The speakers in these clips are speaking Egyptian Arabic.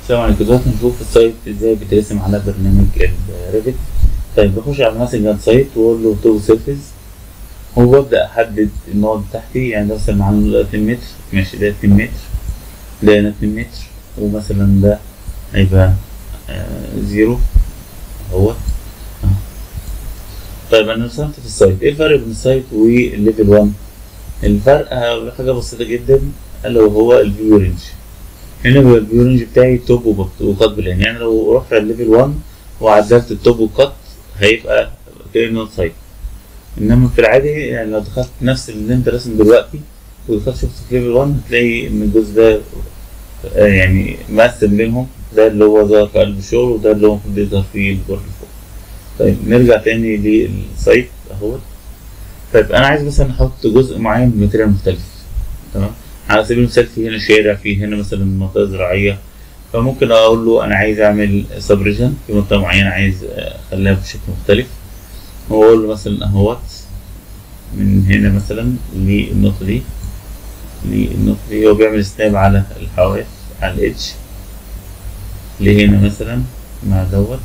السلام عليكم دلوقتي هنشوف السايت ازاي بيترسم على برنامج الريفت طيب بخش على ماسنجر سايت واقول له تو سيرفيس وببدأ أحدد النقط بتاعتي يعني ده مثلا معانا 2 متر ماشي ده 2 متر ده هنا 2 متر ومثلا ده هيبقى آه زيرو اهوت آه. طيب أنا رسمت في السايت إيه الفرق بين السايت والليفل 1؟ الفرق آه، حاجة بسيطة جدا ألا وهو الفيو رينج هنا بيبقى الفيو رينج بتاعي توب وبط- وقط بالعين يعني لو رحت على الليفل 1 وعدلت التوب والقط هيبقى كأنه سايت انما في العادي يعني لو دخلت نفس اللي انت راسم دلوقتي ودخلت شفت في ليفل 1 هتلاقي ان الجزء ده آه، يعني مقسم بينهم ده اللي هو ظهر في قلب الشغل وده اللي هو المفروض يظهر فيه الجزء اللي فوق طيب نرجع تاني للسايت اهوت طيب انا عايز مثلا احط جزء معين بماتيريال مختلف تمام على سبيل المثال في هنا شارع في هنا مثلا منطقة زراعية فممكن اقول له انا عايز اعمل سبريجن في منطقة معينة عايز اخليها بشكل مختلف واقول له مثلا اهوت من هنا مثلا للنقطة دي للنقطة دي هو بيعمل سناب على الحواف على الإدج لهنا مثلا مع دوت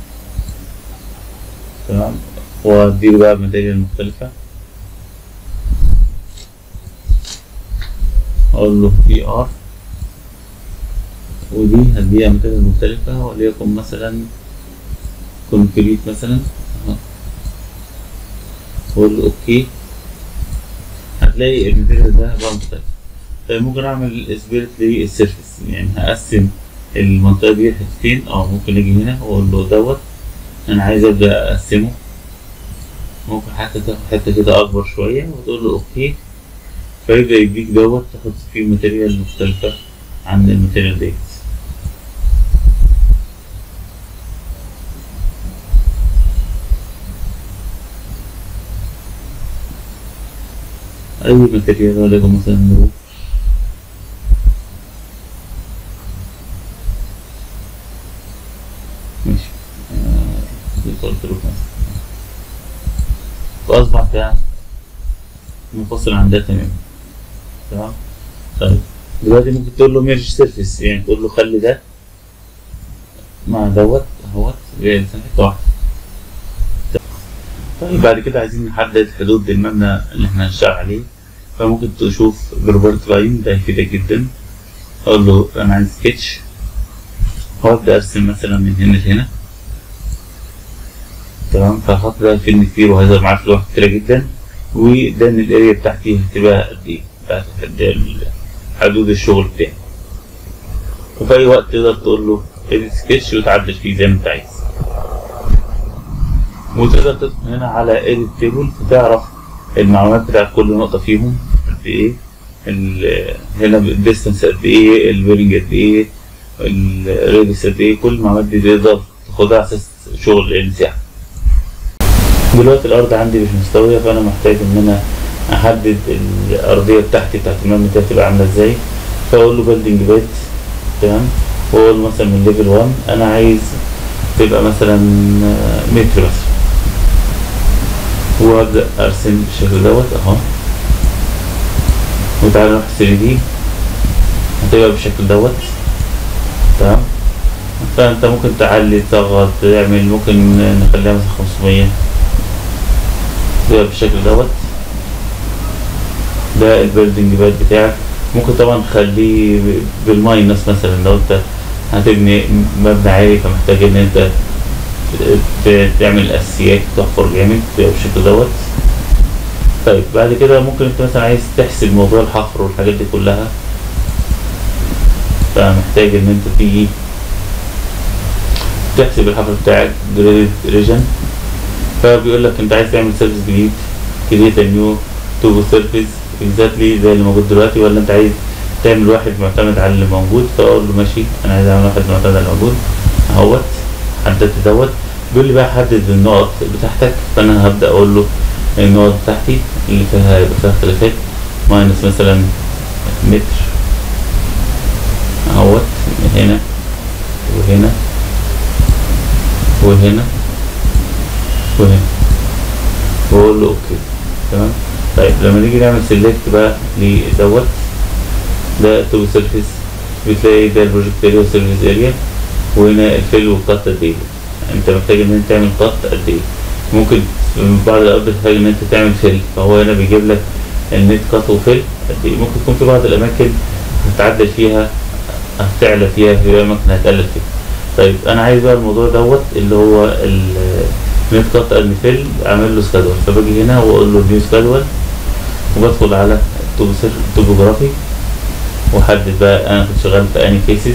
تمام واديله بقى ماتيريال مختلفة اقول له بي ار ودي هديها ماتيريال مختلفة وليكن مثلا كونكريت مثلا اهو واقول له اوكي هتلاقي الماتيريال ده بقى مختلف طيب ممكن اعمل سبيرت للسيرفيس يعني هقسم المنطقة دي لحتتين اه ممكن اجي هنا واقول له دوت انا عايز ابدا اقسمه ممكن حتى تاخد حتة كده اكبر شوية وتقول له اوكي فيبدأ يديك دوت تاخد فيه ماتيريال مختلفة عن الماتيريال ديت أي ماتيريال وليكن مثلا روف ماشي آه، قلت روف مثلا فأصبح ده منفصل عن ده تماما تمام طيب دلوقتي ممكن تقول له ميرج سيرفيس يعني تقول له خلي ده مع دوت اهوت يعني حته واحده طيب بعد كده عايزين نحدد حدود المبنى اللي احنا هنشتغل عليه فممكن تشوف بروبرت لاين ده هيفيدك جدا اقول له انا عايز سكتش وابدا ارسم مثلا من هنا لهنا تمام فالخط ده هيفيدني كتير وهيظهر معاك في لوحة كتيرة جدا وده ان الاريا بتاعتي هتبقى قد ايه بتاعت ال- حدود الشغل بتاعي وفي اي وقت تقدر تقول له اديت سكتش وتعدل فيه زي ما انت عايز وتقدر تدخل هنا على اديت تيبل وتعرف المعلومات بتاعت كل نقطة فيهم قد ايه ال- هنا الديستنس قد ايه البيرنج قد ايه الريديوس قد ايه كل المعلومات دي تقدر تاخدها على اساس شغل المساحة دلوقتي الارض عندي مش مستوية فانا محتاج ان انا احدد الارضية بتاعتي بتاعت المبنى بتاعتي تبقى عاملة ازاي فاقول له بيلدينج بيت تمام واقول له مثلا من ليفل 1 انا عايز تبقى مثلا آه، متر مثلا وابدا ارسم بالشكل دوت اهو وتعالى نروح 3 دي هتبقى بالشكل دوت تمام فانت ممكن تعلي تصغر تعمل ممكن نخليها مثلا 500 تبقى بالشكل دوت ده البيلدينج باد بتاعك ممكن طبعا تخليه ب- بالماينس مثلا لو انت هتبني مبنى عالي فمحتاج ان انت ت- تعمل اساسيات تحفر جامد تبقى بالشكل دوت طيب بعد كده ممكن انت مثلا عايز تحسب موضوع الحفر والحاجات دي كلها فمحتاج ان انت تيجي تحسب الحفر بتاعك جريد ريجن فبيقول لك انت عايز تعمل سيرفيس جديد كريت نيو تو سيرفيس اكزاكتلي زي اللي موجود دلوقتي ولا انت عايز تعمل واحد معتمد على اللي موجود فاقول له ماشي انا عايز اعمل واحد معتمد على اللي موجود اهوت حددت دوت بيقول لي بقى حدد النقط بتاعتك فانا هبدا اقول له النقط بتاعتي اللي فيها هيبقى فيها اختلافات ماينس مثلا متر اهوت من هنا وهنا وهنا وهنا واقول له اوكي تمام طيب لما نيجي نعمل سيلكت بقى لدوت ده تو سيرفيس بتلاقي ده البروجكت اريا والسيرفيس اريا وهنا الفيل والقط قد ايه انت محتاج ان انت تعمل قط قد ايه ممكن في بعض الاوقات بتحتاج ان انت تعمل فيل فهو هنا بيجيب لك النت قط وفيل قد ايه ممكن يكون في بعض الاماكن هتعدل فيها هتعلى فيها في اماكن هتقلل فيها طيب انا عايز بقى الموضوع دوت اللي هو النت قط قد فيل اعمل له سكادول فباجي هنا واقول له نيو سكادول وبدخل على التوبوجرافي واحدد بقى انا كنت شغال في اني كيسز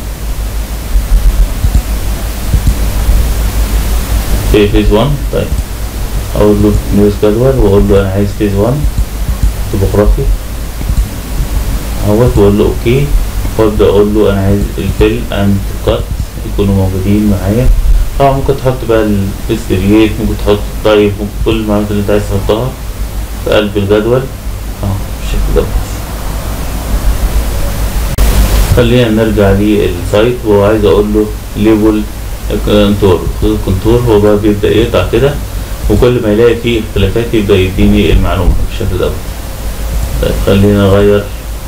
في فيز 1 طيب اقول له نيو سكادول واقول له انا عايز فيز 1 توبوغرافي اهوت واقول له اوكي وابدا اقول له انا عايز الفيل اند كات يكونوا موجودين معايا طبعا ممكن تحط بقى الفيسكريت ممكن تحط طيب ممكن كل المعلومات اللي انت عايز تحطها في قلب الجدول اه بالشكل ده خلينا نرجع للسايت وعايز اقول له ليبل كونتور كونتور هو بقى بيبدا يقطع كده وكل ما يلاقي فيه اختلافات يبدا يديني المعلومه بالشكل ده طيب خلينا نغير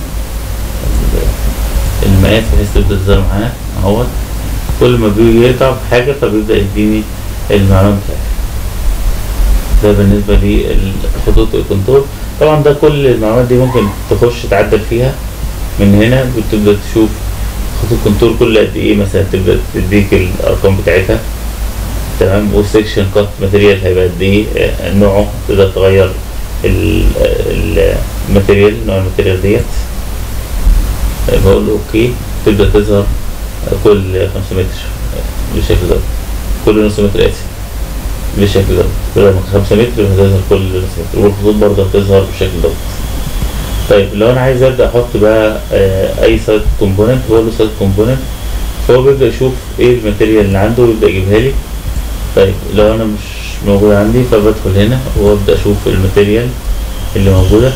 المقاس بحيث تبدا تظهر معانا اهوت كل ما بيجي يقطع في حاجه فبيبدا يديني المعلومه بتاعتي ده بالنسبه لخطوط الكنترول طبعا ده كل المعلومات دي ممكن تخش تعدل فيها من هنا بتبدا تشوف خطوط الكنترول كل قد ايه مثلا تبدا تديك الارقام بتاعتها تمام والسكشن كات ماتيريال هيبقى قد ايه آه، نوعه تقدر تغير الماتيريال نوع الماتيريال ديت آه، بقول له اوكي تبدا تظهر كل 5 متر بالشكل ده كل نص متر اسف بالشكل ده كل 5 متر هتظهر كل نص متر والخطوط برضه هتظهر بالشكل ده طيب لو انا عايز ابدا احط بقى آه، اي سايت كومبوننت بقول له سايت كومبوننت فهو بيبدا يشوف ايه الماتيريال اللي عنده ويبدا يجيبها لي طيب لو انا مش موجود عندي فبدخل هنا وابدا اشوف الماتيريال اللي موجوده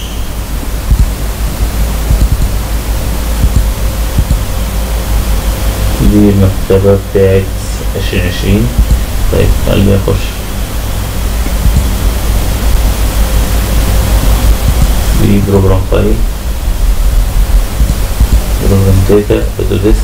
دي المكتبة بتاعت عشرين عشرين طيب خليني اخش في بروجرام فايل بروجرام داتا اوتوديسك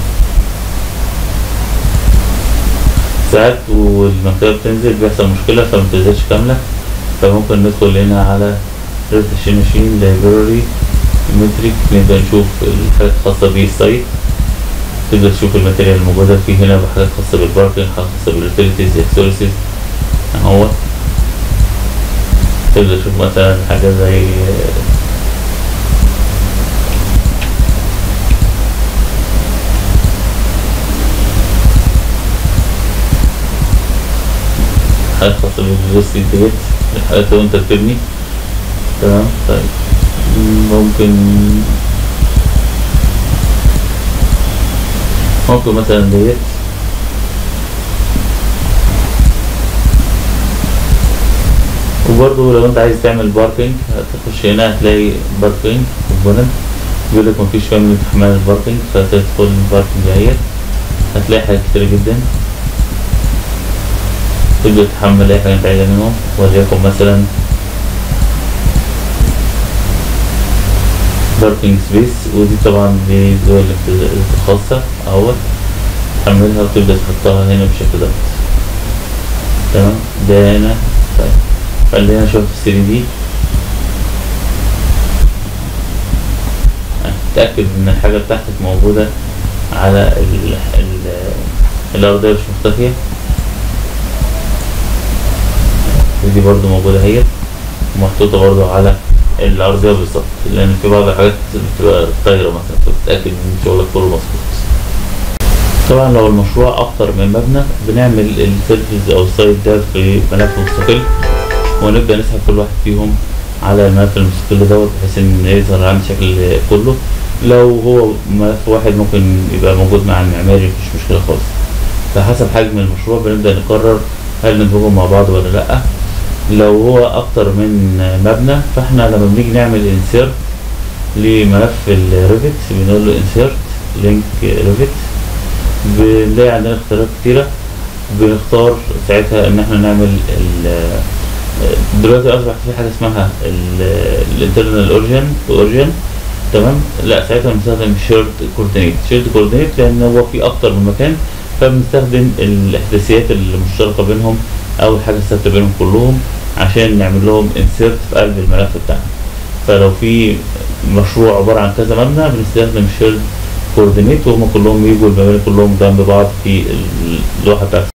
ساعات والمكتبة بتنزل بيحصل مشكلة فمبتنزلش كاملة فممكن ندخل هنا على ريت عشرين عشرين لايبراري متريك نبدأ نشوف الحاجات الخاصة بالسايت تبدأ تشوف الماتيريال الموجودة في هنا بحاجات خاصة بالباركنج حاجات خاصة باليوتيليتيز اكسورسز اهو تبدأ تشوف مثلا حاجة زي حاجات خاصة بالفيزيوستي ديت الحاجات لو انت بتبني تمام طيب ممكن ممكن مثلا ديت وبرضه لو انت عايز تعمل باركينج هتخش هنا هتلاقي باركينج كومبوننت بيقول لك مفيش فاميلي تحمل الباركينج فتدخل الباركينج اهيت هتلاقي حاجات كتير جدا تبدأ تحمل أي حاجة أنت عايزها منهم وليكن مثلا باركينج سبيس ودي طبعا دي دول الخاصة اهوت تحملها وتبدأ تحطها هنا بالشكل ده تمام ده هنا طيب خلينا نشوف في 3 دي تأكد إن الحاجة بتاعتك موجودة على ال ال الأرضية مش مختفية ودي برضو موجودة اهي محطوطة برضو على الأرضية بالظبط لأن في بعض الحاجات بتبقى طايرة مثلا فبتتأكد إن شغلك كله مظبوط طبعا لو المشروع أكتر من مبنى بنعمل السيرفيس أو السايت ده في ملف مستقل ونبدأ نسحب كل واحد فيهم على الملف المستقل دوت بحيث إن يظهر عندي شكل كله لو هو ملف واحد ممكن يبقى موجود مع المعماري مفيش مشكلة خالص فحسب حجم المشروع بنبدأ نقرر هل ندمجهم مع بعض ولا لأ لو هو أكتر من مبنى فاحنا لما بنيجي نعمل انسيرت لملف الريفت بنقول له انسيرت لينك ريفت بنلاقي عندنا اختيارات كتيرة بنختار ساعتها ان احنا نعمل ال دلوقتي اصبح في حاجة اسمها الانترنال اورجن اورجن تمام لا ساعتها بنستخدم شيرد كوردينيت شيرد كوردينيت لان هو في اكتر من مكان فبنستخدم الاحداثيات المشتركه بينهم او الحاجه الثابته بينهم كلهم عشان نعمل لهم انسيرت في قلب الملف بتاعنا فلو في مشروع عباره عن كذا مبنى بنستخدم شيرد كوردينيت وهم كلهم يجوا المباني كلهم جنب بعض في اللوحه بتاعت